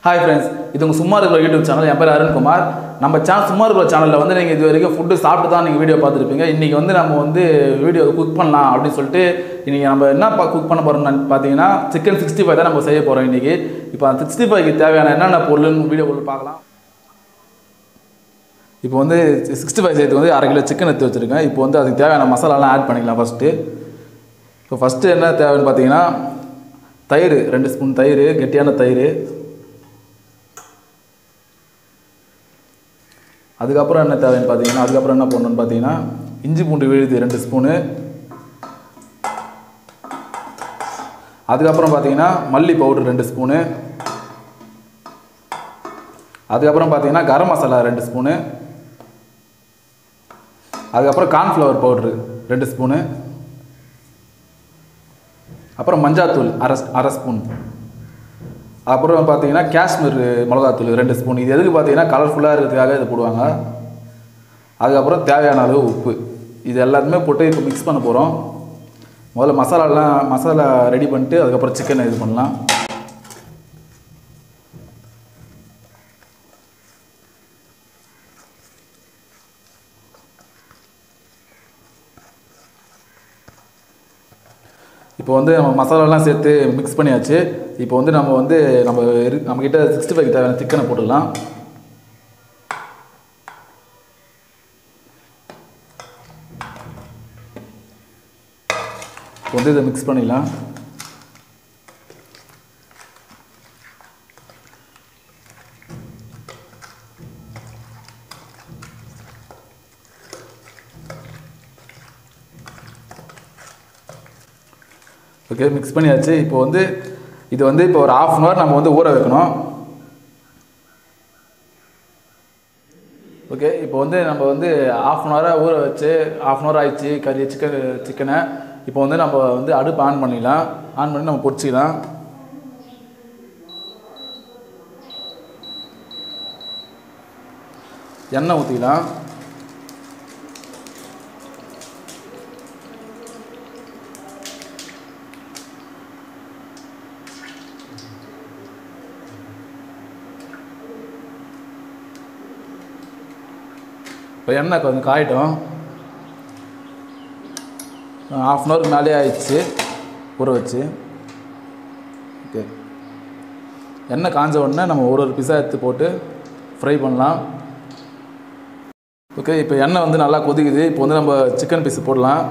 hi friends இது உங்கள் சும்மா இருக்கிற யூடியூப் சேனல் என் பேர் அருண்குமார் நம்ம சேனல் சும்மா இருக்கிற சேனலில் வந்து நீங்கள் இது வரைக்கும் ஃபுட்டு சாப்பிட்டு தான் நீங்கள் வீடியோ பார்த்துருப்பீங்க இன்றைக்கி வந்து நம்ம வந்து வீடியோ குக் பண்ணலாம் அப்படின்னு சொல்லிட்டு இன்றைக்கி நம்ம என்ன குக் பண்ண போகிறோம்னு பார்த்தீங்கன்னா சிக்கன் சிக்ஸ்டி ஃபைவ் தான் நம்ம செய்ய போகிறோம் இன்றைக்கி இப்போ அந்த சிக்ஸ்டி ஃபைவ்க்கு தேவையான என்னென்ன பொருள்னு வீடியோ பொருள் பார்க்கலாம் இப்போ வந்து சிக்ஸ்டி ஃபைவ் செய்யறதுக்கு வந்து அரை கிலோ சிக்கன் எடுத்து வச்சுருக்கேன் இப்போ வந்து அதுக்கு தேவையான மசாலாலாம் ஆட் பண்ணிக்கலாம் ஃபஸ்ட்டு இப்போ ஃபஸ்ட்டு என்ன தேவைன்னு பார்த்தீங்கன்னா தயிர் ரெண்டு ஸ்பூன் தயிர் கெட்டியான தயிர் அதுக்கப்புறம் என்ன தேவைன்னு பார்த்தீங்கன்னா அதுக்கப்புறம் என்ன பண்ணணும்னு பார்த்தீங்கன்னா இஞ்சி பூண்டு விழுது ரெண்டு ஸ்பூனு அதுக்கப்புறம் பார்த்தீங்கன்னா மல்லி பவுடர் ரெண்டு ஸ்பூனு அதுக்கப்புறம் பார்த்தீங்கன்னா கரம் மசாலா ரெண்டு ஸ்பூனு அதுக்கப்புறம் கார்ன்ஃப்ளவர் பவுட்ரு ரெண்டு ஸ்பூனு அப்புறம் மஞ்சாத்தூள் அரை அரை ஸ்பூன் அப்புறம் பார்த்தீங்கன்னா காஷ்மீர் மிளகாத்தூள் ரெண்டு ஸ்பூன் இது எதுக்கு பார்த்தீங்கன்னா கலர்ஃபுல்லாக இருக்கிறதுக்காக இது போடுவாங்க அதுக்கப்புறம் தேவையான அளவு உப்பு இது எல்லாத்தையுமே போட்டு இப்போ மிக்ஸ் பண்ண போகிறோம் முதல்ல மசாலாலாம் மசாலா ரெடி பண்ணிட்டு அதுக்கப்புறம் சிக்கனை இது பண்ணலாம் இப்போ வந்து நம்ம மசாலாலாம் சேர்த்து மிக்ஸ் பண்ணியாச்சு இப்போ வந்து நம்ம வந்து நம்ம இரு- நம்மக்கிட்ட சிக்ஸ்டி ஃபைவ் தேவையான சிக்கனை போட்டுடலாம் இப்போ வந்து இதை மிக்ஸ் பண்ணிடலாம் ஓகே மிக்ஸ் பண்ணியாச்சு இப்போ வந்து இது வந்து இப்போ ஒரு ஆஃப் அன் ஹவர் நம்ம வந்து ஊற வைக்கணும் ஓகே இப்போ வந்து நம்ம வந்து ஆஃப் அன் ஹவராக ஊற வச்சு ஆஃப் அன் ஹவர் ஆயிடுச்சு கறி சிக்கன் சிக்கனை இப்போ வந்து நம்ம வந்து அடுப்பு ஆன் பண்ணிடலாம் ஆன் பண்ணி நம்ம பொரிச்சிக்கலாம் எண்ணெய் ஊற்றிக்கலாம் இப்போ எண்ணெய் கொஞ்சம் காயிட்டும் ஆஃப் அன் ஹவருக்கு மேலே ஆயிடுச்சு ஊற வச்சு ஓகே எண்ணெய் காஞ்ச உடனே நம்ம ஒரு ஒரு பீஸாக எடுத்து போட்டு ஃப்ரை பண்ணலாம் ஓகே இப்போ எண்ணெய் வந்து நல்லா கொதிக்குது இப்போ வந்து நம்ம சிக்கன் பீஸ் போடலாம்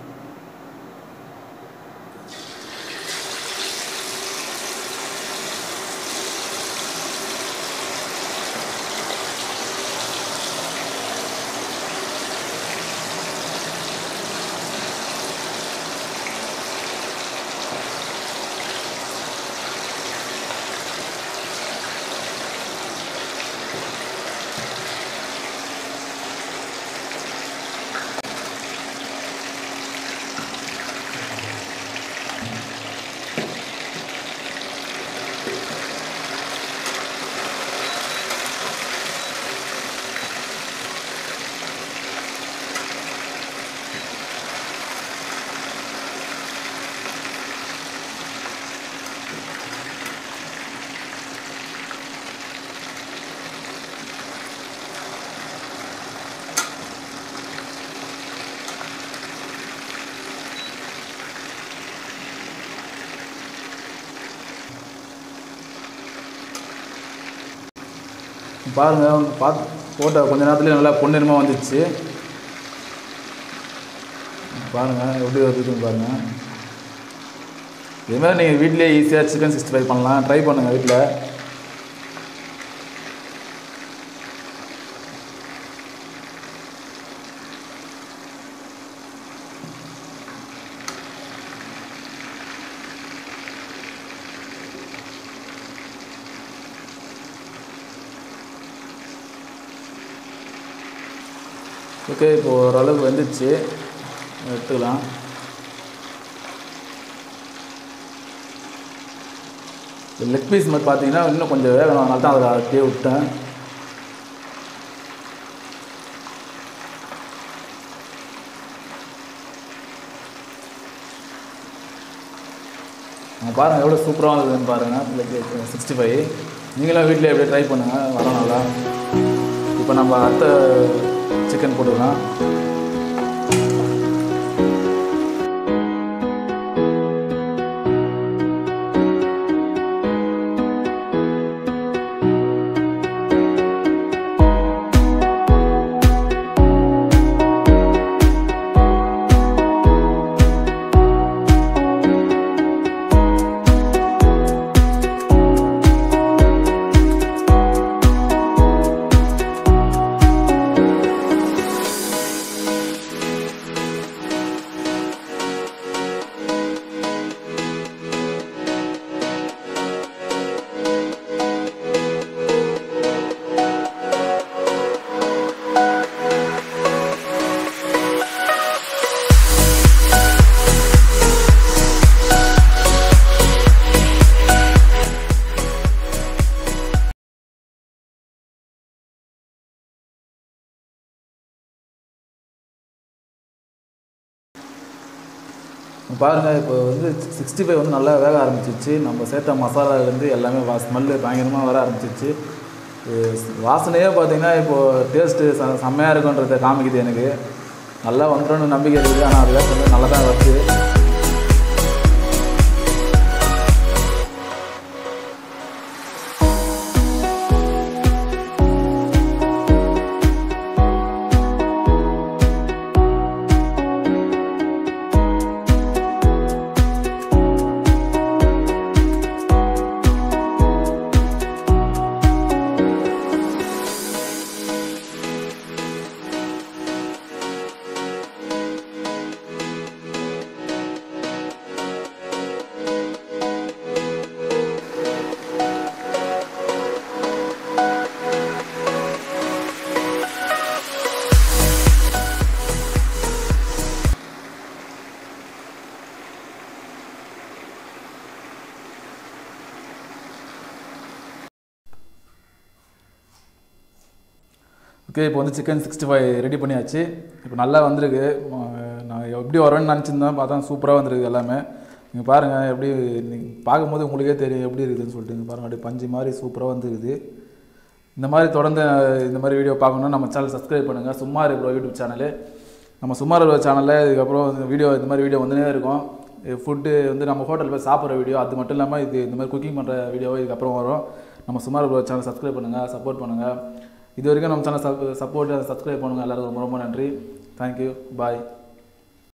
பாருங்கள் பார்த்து போட்ட கொஞ்ச நேரத்துலேயே நல்லா பொன்னிறமாக வந்துடுச்சு பாருங்கள் எப்படி வருதுன்னு பாருங்கள் இதுமாதிரி நீங்கள் வீட்டிலேயே ஈஸியாக சிக்கன் சிக்ஸ்டி ஃபைவ் பண்ணலாம் ட்ரை பண்ணுங்கள் வீட்டில் ஓகே இப்போ ஓரளவுக்கு வந்துடுச்சு எடுத்துக்கலாம் லெக் பீஸ் மட்டும் பார்த்தீங்கன்னா இன்னும் கொஞ்சம் வேகணும் அதனால தான் அதை அப்படியே விட்டேன் பாருங்கள் எவ்வளோ சூப்பராக இருக்குதுன்னு பாருங்கள் சிக்ஸ்டி ஃபைவ் நீங்களும் வீட்டில் எப்படியே ட்ரை பண்ணுங்கள் வரும் நல்லா இப்போ நம்ம அடுத்த சிக்கன் போட்டுக்கலாம் பாருங்கள் இப்போ வந்து சிக்ஸ்டி ஃபைவ் வந்து நல்லா வேக ஆரம்பிச்சிச்சு நம்ம சேர்த்த மசாலாலேருந்து எல்லாமே வா ஸ்மெல்லு பயங்கரமாக வர ஆரம்பிச்சிச்சு இது வாசனையே பார்த்தீங்கன்னா இப்போது டேஸ்ட்டு ச செம்மையாக இருக்குன்றதை காமிக்குது எனக்கு நல்லா வந்துடும்னு நம்பிக்கை இருக்குது ஆனால் அதுதான் கொஞ்சம் நல்லா தான் வருது ஓகே இப்போ வந்து சிக்கன் சிக்ஸ்டி ஃபைவ் ரெடி பண்ணியாச்சு இப்போ நல்லா வந்திருக்கு அஹ் நான் எப்படி வருவேன்னு நினச்சிருந்தேன் பார்த்தா சூப்பராக வந்திருக்கு எல்லாமே நீங்கள் பாருங்கள் எப்படி நீங்கள் பார்க்கும்போது உங்களுக்கே தெரியும் எப்படி இருக்குதுன்னு சொல்லிட்டு இங்க பாருங்கள் அப்படியே பஞ்சு மாதிரி சூப்பராக வந்துருக்குது இந்த மாதிரி தொடர்ந்து இந்த மாதிரி வீடியோ பார்க்கணுன்னா நம்ம சேனல் சப்ஸ்கிரைப் பண்ணுங்கள் சும்மா இருக்கிற யூடியூப் சேனலு நம்ம சும்மா இருக்கிற சேனலில் இதுக்கப்புறம் இந்த வீடியோ இந்த மாதிரி வீடியோ வந்துனே இருக்கும் ஃபுட்டு வந்து நம்ம ஹோட்டலில் போய் சாப்பிட்ற வீடியோ அது மட்டும் இல்லாமல் இது இந்த மாதிரி குக்கிங் பண்ணுற வீடியோ இதுக்கப்புறம் வரும் நம்ம சும்மா இருக்கிற சேனல் சப்ஸ்கிரைப் பண்ணுங்கள் சப்போர்ட் பண்ணுங்கள் இது வரைக்கும் நம்ம சேனல் சப் சப்போர்ட் சப்ஸ்கிரைப் பண்ணுங்கள் எல்லாருக்கும் ரொம்ப ரொம்ப நன்றி தேங்க்யூ பாய்